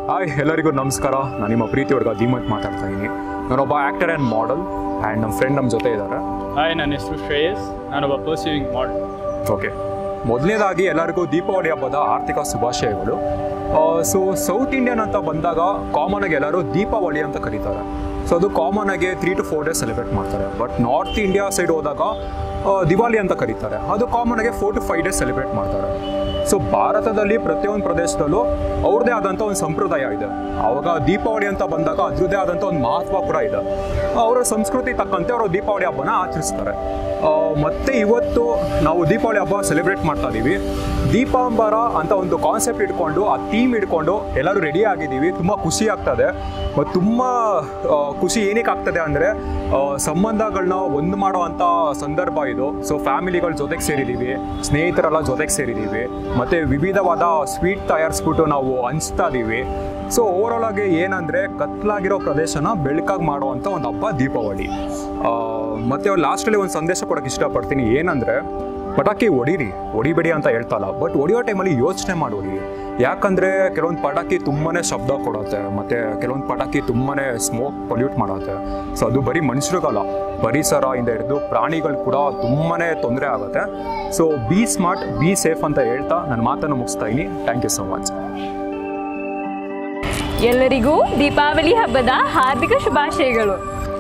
Hi ಎಲ್ಲರಿಗೂ ನಮಸ್ಕಾರ ನಾನು ನಿಮ್ಮ ಪ್ರೀತಿ ವರ್ಗ ಧೀಮಂತ್ ಮಾತಾಡ್ತಾ ಇದ್ದೀನಿ ನಾನೊಬ್ಬ ಆ್ಯಕ್ಟರ್ ಆ್ಯಂಡ್ ಮಾಡೆಲ್ ಆ್ಯಂಡ್ ನಮ್ಮ ಫ್ರೆಂಡ್ ನಮ್ಮ ಜೊತೆ ಇದ್ದಾರೆ ಹಾಯ್ ನನ್ನ ಹೆಸರು ಶ್ರೇಯಸ್ ನಾನೊಬ್ಬ ಪರ್ಸ್ಯೂವಿಂಗ್ ಮಾಡೆಲ್ ಓಕೆ ಮೊದಲನೇದಾಗಿ ಎಲ್ಲರಿಗೂ ದೀಪಾವಳಿ ಹಬ್ಬದ ಆರ್ಥಿಕ ಶುಭಾಶಯಗಳು ಸೊ ಸೌತ್ ಇಂಡಿಯನ್ ಅಂತ ಬಂದಾಗ ಕಾಮನ್ ಆಗಿ ಎಲ್ಲರೂ ದೀಪಾವಳಿ ಅಂತ ಕರೀತಾರೆ ಸೊ ಅದು ಕಾಮನ್ ಆಗಿ three to four days celebrate ಮಾಡ್ತಾರೆ ಬಟ್ ನಾರ್ತ್ ಇಂಡಿಯಾ ಸೈಡ್ ಹೋದಾಗ ಆ, ದಿವಾಲಿ ಅಂತ ಕರೀತಾರೆ ಅದು ಕಾಮನ್ ಆಗಿ four to five days celebrate ಮಾಡ್ತಾರೆ ಸೊ ಭಾರತದಲ್ಲಿ ಪ್ರತಿಯೊಂದು ಪ್ರದೇಶದಲ್ಲೂ ಅವ್ರದ್ದೇ ಆದಂಥ ಒಂದು ಸಂಪ್ರದಾಯ ಇದೆ ಅವಾಗ ದೀಪಾವಳಿ ಅಂತ ಬಂದಾಗ ಅದ್ರದ್ದೇ ಆದಂಥ ಒಂದು ಮಹತ್ವ ಕೂಡ ಇದೆ ಅವರ ಸಂಸ್ಕೃತಿ ತಕ್ಕಂತೆ ಅವರು ದೀಪಾವಳಿ ಹಬ್ಬನ ಆಚರಿಸ್ತಾರೆ ಆ, ಮತ್ತೆ ಇವತ್ತು ನಾವು ದೀಪಾವಳಿ ಹಬ್ಬ ಸೆಲೆಬ್ರೇಟ್ ಮಾಡ್ತಾ ಇದ್ದೀವಿ ದೀಪಾಂಬರ ಅಂತ ಒಂದು ಕಾನ್ಸೆಪ್ಟ್ ಇಟ್ಕೊಂಡು ಆ ಥೀಮ್ ಇಟ್ಕೊಂಡು ಎಲ್ಲರೂ ರೆಡಿ ಆಗಿದ್ದೀವಿ ತುಂಬ ಖುಷಿ ಆಗ್ತದೆ ಮತ್ತು ತುಂಬ ಆ, ಖುಷಿ ಏನಕ್ಕೆ ಆಗ್ತದೆ ಅಂದರೆ ಸಂಬಂಧಗಳನ್ನ ಒಂದು ಮಾಡೋ ಅಂಥ ಸಂದರ್ಭ ಇದು ಸೊ ಫ್ಯಾಮಿಲಿಗಳ ಜೊತೆಗೆ ಸೇರಿದ್ದೀವಿ ಸ್ನೇಹಿತರೆಲ್ಲ ಜೊತೆಗೆ ಸೇರಿದ್ದೀವಿ ಮತ್ತು ವಿವಿಧವಾದ ಸ್ವೀಟ್ ತಯಾರಿಸ್ಬಿಟ್ಟು ನಾವು ಹಂಚ್ತಾ ಇದ್ದೀವಿ ಸೊ ಓವರಾಲ್ ಆಗಿ ಏನಂದರೆ ಕತ್ಲಾಗಿರೋ ಪ್ರದೇಶನ ಬೆಳಕಾಗಿ ಮಾಡುವಂಥ ಒಂದು ಹಬ್ಬ ದೀಪಾವಳಿ ಆ, ಮತ್ತೆ ಲಾಸ್ಟಲ್ಲಿ ಒಂದು ಸಂದೇಶ ಕೊಡೋಕೆ ಇಷ್ಟಪಡ್ತೀನಿ ಏನಂದರೆ ಪಟಾಕಿ ಹೊಡೀರಿ ಹೊಡಿಬೇಡಿ ಅಂತ ಹೇಳ್ತಲ್ಲ ಬಟ್ ಹೊಡಿಯೋ ಟೈಮಲ್ಲಿ ಯೋಚನೆ ಮಾಡಿ ಹೊಡೀರಿ ಯಾಕಂದರೆ ಕೆಲವೊಂದು ಪಟಾಕಿ ತುಂಬಾ ಶಬ್ದ ಕೊಡುತ್ತೆ ಮತ್ತು ಕೆಲವೊಂದು ಪಟಾಕಿ ತುಂಬಾ ಸ್ಮೋಕ್ ಪೊಲ್ಯೂಟ್ ಮಾಡುತ್ತೆ ಸೊ ಅದು ಬರೀ ಮನುಷ್ಯರಿಗಲ್ಲ ಪರಿಸರ ಇಂದ ಹಿಡಿದು ಪ್ರಾಣಿಗಳು ಕೂಡ ತುಂಬಾ ತೊಂದರೆ ಆಗುತ್ತೆ so be smart be safe ಅಂತ ಹೇಳ್ತಾ ನನ್ನ ಮಾತನ್ನು ಮುಗಿಸ್ತಾ ಇದ್ದೀನಿ ಥ್ಯಾಂಕ್ ಯು ಸೊ ಮಚ್ ಎಲ್ಲರಿಗೂ ದೀಪಾವಳಿ ಹಬ್ಬದ ಹಾರ್ದಿಕ ಶುಭಾಶಯಗಳು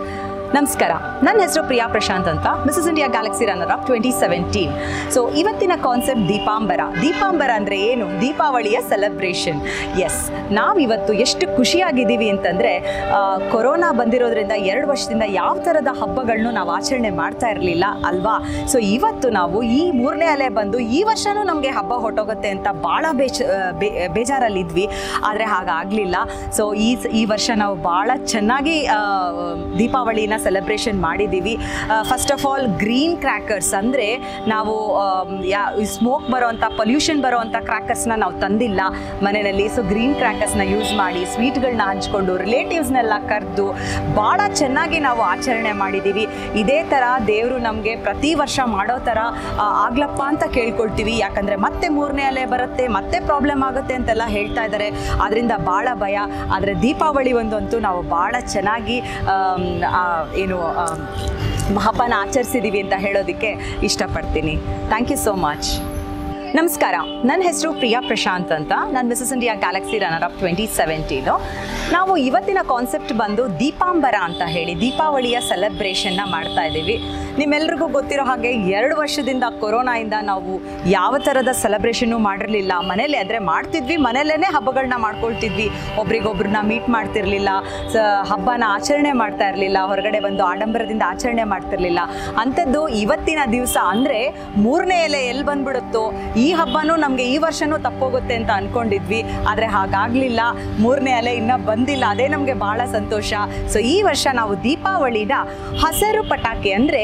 ನಮಸ್ಕಾರ ನನ್ನ ಹೆಸರು ಪ್ರಿಯಾ ಪ್ರಶಾಂತ್ ಅಂತ Mrs India galaxy runner up twenty seventeen so ಇವತ್ತಿನ ಕಾನ್ಸೆಪ್ಟ್ ದೀಪಾಂಬರ ದೀಪಾಂಬರ ಅಂದರೆ ಏನು ದೀಪಾವಳಿಯ ಸೆಲೆಬ್ರೇಷನ್ ಎಸ್ ನಾವಿವತ್ತು ಎಷ್ಟು ಖುಷಿಯಾಗಿದ್ದೀವಿ ಅಂತಂದರೆ ಕೊರೋನಾ ಬಂದಿರೋದ್ರಿಂದ ಎರಡು ವರ್ಷದಿಂದ ಯಾವ ಥರದ ಹಬ್ಬಗಳನ್ನು ನಾವು ಆಚರಣೆ ಮಾಡ್ತಾ ಇರಲಿಲ್ಲ ಅಲ್ವಾ ಸೊ ಇವತ್ತು ನಾವು ಈ ಮೂರನೇ ಅಲೆ ಬಂದು ಈ ವರ್ಷನೂ ನಮಗೆ ಹಬ್ಬ ಹೊಟ್ಟೋಗುತ್ತೆ ಅಂತ ಭಾಳ ಬೇಜ ಬೇ- ಬೇಜಾರಲ್ಲಿದ್ವಿ ಆದರೆ ಹಾಗಾಗಲಿಲ್ಲ ಸೊ ಈ ಸ- ಈ ವರ್ಷ ನಾವು ಭಾಳ ಚೆನ್ನಾಗಿ ಆ, ದೀಪಾವಳಿನ ಸೆಲೆಬ್ರೇಷನ್ ಮಾಡಿದ್ದೀವಿ first of all green crackers ಅಂದರೆ ನಾವು ಆಮ್, ಯಾ ಸ್ಮೋಕ್ ಬರೋವಂಥ ಪೊಲ್ಯೂಷನ್ ಬರೋವಂಥ ಕ್ರ್ಯಾಕರ್ಸ್ನ ನಾವು ತಂದಿಲ್ಲ ಮನೆಯಲ್ಲಿ ಸೊ ಗ್ರೀನ್ ಕ್ರ್ಯಾಕರ್ಸ್ನ ಯೂಸ್ ಮಾಡಿ ಸ್ವೀಟ್ಗಳನ್ನ ಹಂಚ್ಕೊಂಡು ರಿಲೇಟಿವ್ಸ್ನೆಲ್ಲ ಕರೆದು ಭಾಳ ಚೆನ್ನಾಗಿ ನಾವು ಆಚರಣೆ ಮಾಡಿದ್ದೀವಿ ಇದೇ ಥರ ದೇವರು ನಮಗೆ ಪ್ರತಿ ವರ್ಷ ಮಾಡೋ ಥರ ಆ, ಆಗ್ಲಪ್ಪ ಅಂತ ಕೇಳ್ಕೊಳ್ತೀವಿ ಯಾಕಂದರೆ ಮತ್ತೆ ಮೂರನೇ ಅಲೆ ಬರುತ್ತೆ ಮತ್ತೆ ಪ್ರಾಬ್ಲಮ್ ಆಗುತ್ತೆ ಅಂತೆಲ್ಲ ಹೇಳ್ತಾ ಇದ್ದಾರೆ ಅದರಿಂದ ಭಾಳ ಭಯ ಆದರೆ ದೀಪಾವಳಿ ಒಂದಂತೂ ನಾವು ಭಾಳ ಚೆನ್ನಾಗಿ ಆಮ್, ಆ, ಏನು ಆಮ್, ಹಬ್ಬನ ಆಚರಿಸಿದ್ದೀವಿ ಅಂತ ಹೇಳೋದಕ್ಕೆ ಇಷ್ಟಪಡ್ತೀನಿ ಥ್ಯಾಂಕ್ ಯು ಸೋ ಮಚ್ ನಮಸ್ಕಾರ ನನ್ನ ಹೆಸರು ಪ್ರಿಯಾ ಪ್ರಶಾಂತ್ ಅಂತ ನಾನು Mrs India galaxy runner up twenty seventeen ನಾವು ಇವತ್ತಿನ ಕಾನ್ಸೆಪ್ಟ್ ಬಂದು ದೀಪಾಂಬರ ಅಂತ ಹೇಳಿ ದೀಪಾವಳಿಯ ಸೆಲೆಬ್ರೇಷನ್ನ ಮಾಡ್ತಾ ಇದ್ದೀವಿ ನಿಮ್ಮೆಲ್ರಿಗೂ ಗೊತ್ತಿರೋ ಹಾಗೆ ಎರಡು ವರ್ಷದಿಂದ ಕೊರೋನಾಯಿಂದ ನಾವು ಯಾವ ಥರದ ಸೆಲೆಬ್ರೇಷನ್ನು ಮಾಡಿರಲಿಲ್ಲ ಮನೇಲಿ ಅಂದರೆ ಮಾಡ್ತಿದ್ವಿ ಮನೆಯಲ್ಲೇ ಹಬ್ಬಗಳನ್ನ ಮಾಡ್ಕೊಳ್ತಿದ್ವಿ ಒಬ್ರಿಗೊಬ್ರನ್ನ ಮೀಟ್ ಮಾಡ್ತಿರ್ಲಿಲ್ಲ ಸ ಹಬ್ಬನ ಆಚರಣೆ ಮಾಡ್ತಾ ಇರಲಿಲ್ಲ ಹೊರಗಡೆ ಬಂದು ಆಡಂಬರದಿಂದ ಆಚರಣೆ ಮಾಡ್ತಿರ್ಲಿಲ್ಲ ಅಂಥದ್ದು ಇವತ್ತಿನ ದಿವಸ ಅಂದರೆ ಮೂರನೇ ಎಲೆ ಎಲ್ಲಿ ಬಂದ್ಬಿಡುತ್ತೋ ಈ ಹಬ್ಬನೂ ನಮಗೆ ಈ ವರ್ಷನೂ ತಪ್ಪೋಗುತ್ತೆ ಅಂತ ಅಂದ್ಕೊಂಡಿದ್ವಿ ಆದರೆ ಹಾಗಾಗಲಿಲ್ಲ ಮೂರನೇ ಅಲೆ ಇನ್ನೂ ಬಂದಿಲ್ಲ ಅದೇ ನಮಗೆ ಭಾಳ ಸಂತೋಷ ಸೊ ಈ ವರ್ಷ ನಾವು ದೀಪಾವಳಿನ ಹಸಿರು ಪಟಾಕಿ ಅಂದರೆ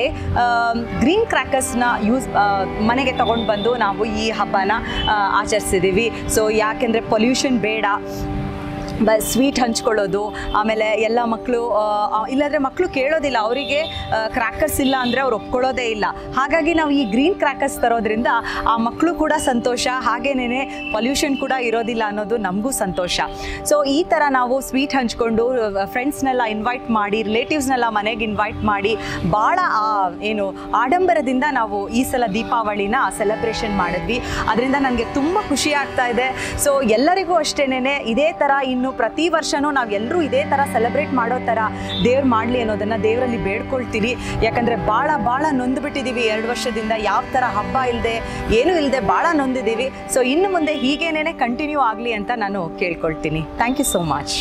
ಗ್ರೀನ್ ಕ್ರ್ಯಾಕರ್ಸ್ನ ಯೂಸ್ ಮನೆಗೆ ತಗೊಂಡು ಬಂದು ನಾವು ಈ ಹಬ್ಬನ ಆ, ಆಚರಿಸಿದ್ದೀವಿ ಸೊ ಯಾಕೆಂದರೆ ಪೊಲ್ಯೂಷನ್ ಬೇಡ ಬ ಸ್ವೀಟ್ ಹಂಚ್ಕೊಳ್ಳೋದು ಆಮೇಲೆ ಎಲ್ಲ ಮಕ್ಕಳು ಇಲ್ಲಾಂದರೆ ಮಕ್ಕಳು ಕೇಳೋದಿಲ್ಲ ಅವರಿಗೆ ಕ್ರ್ಯಾಕರ್ಸ್ ಇಲ್ಲ ಅಂದರೆ ಅವ್ರು ಒಪ್ಕೊಳ್ಳೋದೇ ಇಲ್ಲ ಹಾಗಾಗಿ ನಾವು ಈ ಗ್ರೀನ್ ಕ್ರ್ಯಾಕರ್ಸ್ ತರೋದ್ರಿಂದ ಆ ಮಕ್ಕಳು ಕೂಡ ಸಂತೋಷ ಹಾಗೇನೇ ಪೊಲ್ಯೂಷನ್ ಕೂಡ ಇರೋದಿಲ್ಲ ಅನ್ನೋದು ನಮಗೂ ಸಂತೋಷ ಸೊ ಈ ಥರ ನಾವು ಸ್ವೀಟ್ ಹಂಚ್ಕೊಂಡು ಫ್ರೆಂಡ್ಸ್ನೆಲ್ಲ ಇನ್ವೈಟ್ ಮಾಡಿ ರಿಲೇಟಿವ್ಸ್ನೆಲ್ಲ ಮನೆಗೆ ಇನ್ವೈಟ್ ಮಾಡಿ ಭಾಳ ಏನು ಆಡಂಬರದಿಂದ ನಾವು ಈ ಸಲ ದೀಪಾವಳಿನ ಸೆಲೆಬ್ರೇಷನ್ ಮಾಡಿದ್ವಿ ಅದರಿಂದ ನನಗೆ ತುಂಬ ಖುಷಿ ಆಗ್ತಾ ಇದೆ ಸೊ ಎಲ್ಲರಿಗೂ ಅಷ್ಟೇನೆ ಇದೇ ಥರ ಇನ್ನು ಪ್ರತಿ ವರ್ಷನೂ ನಾವು ಎಲ್ಲರೂ ಇದೇ ಥರ ಸೆಲೆಬ್ರೇಟ್ ಮಾಡೋ ಥರ ದೇವ್ರು ಮಾಡಲಿ ಅನ್ನೋದನ್ನು ದೇವರಲ್ಲಿ ಬೇಡ್ಕೊಳ್ತೀವಿ ಯಾಕಂದರೆ ಭಾಳ ಭಾಳ ನೊಂದುಬಿಟ್ಟಿದ್ದೀವಿ ಎರಡು ವರ್ಷದಿಂದ ಯಾವ ಥರ ಹಬ್ಬ ಇಲ್ಲದೆ ಏನೂ ಇಲ್ಲದೆ ಭಾಳ ನೊಂದಿದ್ದೀವಿ ಸೊ ಇನ್ನು ಮುಂದೆ ಹೀಗೇನೇ ಕಂಟಿನ್ಯೂ ಆಗಲಿ ಅಂತ ನಾನು ಕೇಳ್ಕೊಳ್ತೀನಿ ಥ್ಯಾಂಕ್ ಯು ಸೋ ಮಚ್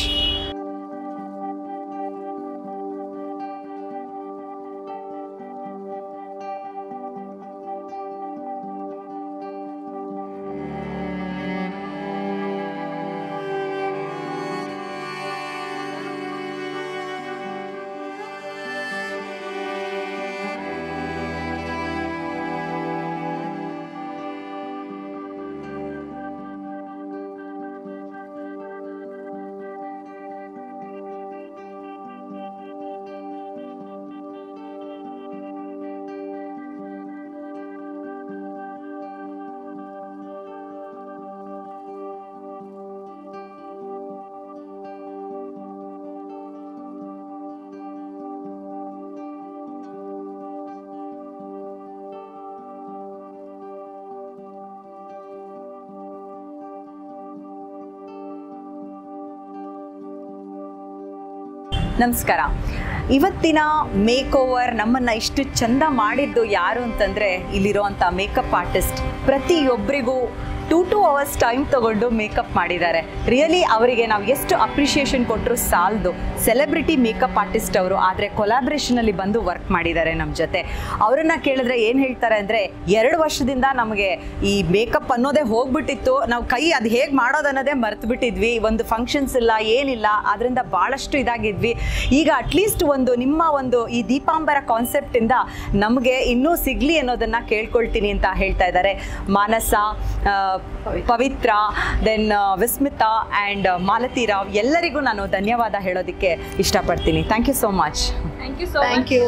ನಮಸ್ಕಾರ ಇವತ್ತಿನ ಮೇಕ್ ಓವರ್ ನಮ್ಮನ್ನು ಇಷ್ಟು ಚಂದ ಮಾಡಿದ್ದು ಯಾರು ಅಂತಂದರೆ ಇಲ್ಲಿರುವಂಥ ಮೇಕಪ್ ಆರ್ಟಿಸ್ಟ್ ಪ್ರತಿಯೊಬ್ಬರಿಗೂ ಟೂ ಟೂ ಅವರ್ಸ್ ಟೈಮ್ ತಗೊಂಡು ಮೇಕಪ್ ಮಾಡಿದ್ದಾರೆ ರಿಯಲಿ ಅವರಿಗೆ ನಾವು ಎಷ್ಟು ಅಪ್ರಿಷಿಯೇಷನ್ ಕೊಟ್ಟರು ಸಾಲದು ಸೆಲೆಬ್ರಿಟಿ ಮೇಕಪ್ ಆರ್ಟಿಸ್ಟ್ ಅವರು ಆದರೆ ಕೊಲಾಬ್ರೇಷನಲ್ಲಿ ಬಂದು ವರ್ಕ್ ಮಾಡಿದ್ದಾರೆ ನಮ್ಮ ಜೊತೆ ಅವರನ್ನ ಕೇಳಿದ್ರೆ ಏನು ಹೇಳ್ತಾರೆ ಅಂದರೆ ಎರಡು ವರ್ಷದಿಂದ ನಮಗೆ ಈ ಮೇಕಪ್ ಅನ್ನೋದೇ ಹೋಗ್ಬಿಟ್ಟಿತ್ತು ನಾವು ಕೈ ಅದು ಹೇಗೆ ಮಾಡೋದು ಅನ್ನೋದೇ ಮರ್ತು ಬಿಟ್ಟಿದ್ವಿ ಒಂದು ಫಂಕ್ಷನ್ಸ್ ಇಲ್ಲ ಏನಿಲ್ಲ ಅದರಿಂದ ಭಾಳಷ್ಟು ಇದಾಗಿದ್ವಿ ಈಗ ಅಟ್ಲೀಸ್ಟ್ ಒಂದು ನಿಮ್ಮ ಒಂದು ಈ ದೀಪಾಂಬರ ಕಾನ್ಸೆಪ್ಟಿಂದ ನಮಗೆ ಇನ್ನೂ ಸಿಗಲಿ ಅನ್ನೋದನ್ನು ಕೇಳ್ಕೊಳ್ತೀನಿ ಅಂತ ಹೇಳ್ತಾ ಇದ್ದಾರೆ ಮಾನಸ ಆ, ಪವಿತ್ರ ದೆನ್ ವಿಸ್ಮಿತಾ ಆ್ಯಂಡ್ ಮಾಲತಿ ರಾವ್ ಎಲ್ಲರಿಗೂ ನಾನು ಧನ್ಯವಾದ ಹೇಳೋದಕ್ಕೆ ಇಷ್ಟಪಡ್ತೀನಿ thank you so much thank you so thank you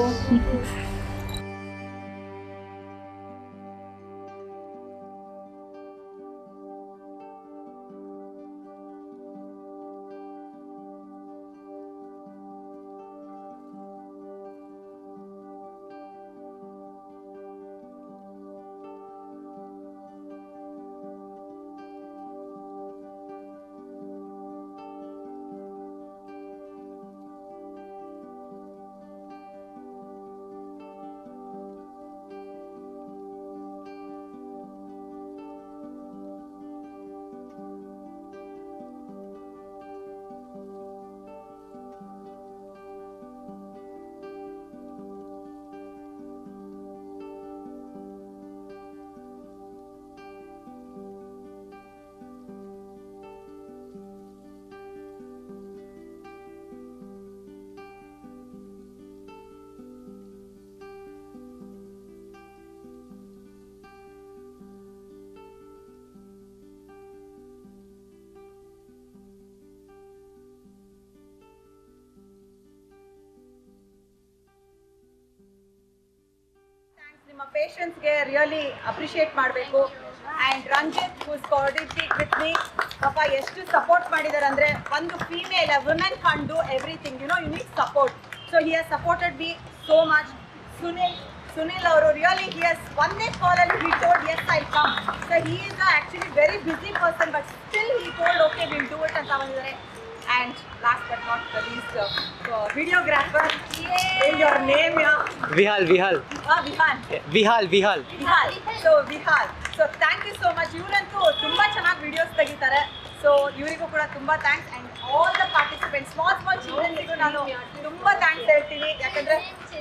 ನಿಮ್ಮ ಪೇಷನ್ಸ್ಗೆ ರಿಯಲಿ ಅಪ್ರಿಷಿಯೇಟ್ ಮಾಡಬೇಕು and Ranjith who's coordinating with me ಪಾಪ ಎಷ್ಟು ಸಪೋರ್ಟ್ ಮಾಡಿದ್ದಾರೆ ಅಂದರೆ ಒಂದು female women can do everything you know you need support so he has supported me so much Sunil Sunil ಅವರು really he has ಒಂದೇ ಕಾಲಲ್ಲಿ he told yes I come so he is actually very busy person but still he told okay will do it ಅಂತ ಬಂದಿದ್ದಾರೆ and last but not the least videographer your name yeah Vihal, Vihal, Vihan Vihal, Vihal. Vihal so Vihal so thank you so much ಇವರಂತೂ ತುಂಬಾ ಚೆನ್ನಾಗಿ videos ತೆಗಿತಾರೆ so ಇವರಿಗೂ ಕೂಡ ತುಂಬಾ thanks and all the participant small small ಚಿಲ್ಡ್ರನ್ಸ್ಗೂ ನಾನು ತುಂಬಾ ಥ್ಯಾಂಕ್ಸ್ ಹೇಳ್ತೀನಿ ಯಾಕಂದ್ರೆ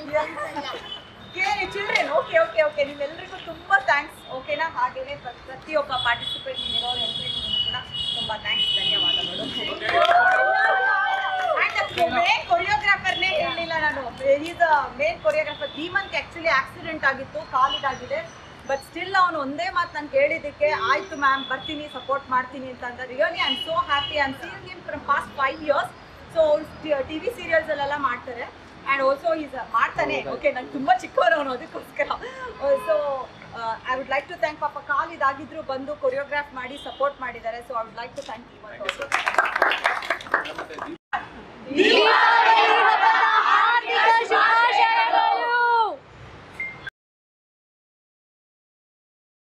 ಚಿಲ್ಡ್ರನ್ ಓಕೆ ಓಕೆ ಓಕೆ ನಿಮ್ಮೆಲ್ಲರಿಗೂ ತುಂಬಾ ಥ್ಯಾಂಕ್ಸ್ ಓಕೆನಾ ಹಾಗೇನೆ ಪ್ರ- ಪ್ರತಿಯೊಬ್ಬ ಪಾರ್ಟಿಸಿಪೆಂಟ್ ಇರೋರು ಎಲ್ರಿಗೂ ಕೂಡ ತುಂಬಾ ಥ್ಯಾಂಕ್ಸ್ ಧನ್ಯವಾದಗಳು ಅಂಡ್ ಮೇನ್ ಕೊರಿಯೋಗ್ರಾಫರ್ನೇ ಹೇಳಲಿಲ್ಲ ನಾನು is main choreographer Dheemanth actually accident ಆಗಿತ್ತು ಕಾಲಿದಾಗಿದೆ ಬಟ್ ಸ್ಟಿಲ್ ಅವನು ಒಂದೇ ಮಾತು ನಾನು ಕೇಳಿದ್ದಕ್ಕೆ ಆಯ್ತು ಮ್ಯಾಮ್ ಬರ್ತೀನಿ ಸಪೋರ್ಟ್ ಮಾಡ್ತೀನಿ ಅಂತ ಅಂದ really I am so happy I am seeing him from past five years so T V ಸೀರಿಯಲ್ಸಲ್ಲೆಲ್ಲ ಮಾಡ್ತಾರೆ ಆ್ಯಂಡ್ ಆಲ್ಸೋ ಈಸ್ ಮಾಡ್ತಾನೆ ಓಕೆ ನಂಗೆ ತುಂಬ ಚಿಕ್ಕವರು ಅವನು ಅದಕ್ಕೋಸ್ಕರ so I would like to thank ಪಾಪ ಕಾಲ್ ಇದಾಗಿದ್ರು ಬಂದು ಕೊರಿಯೋಗ್ರಾಫ್ ಮಾಡಿ ಸಪೋರ್ಟ್ ಮಾಡಿದ್ದಾರೆ so I would like to thank you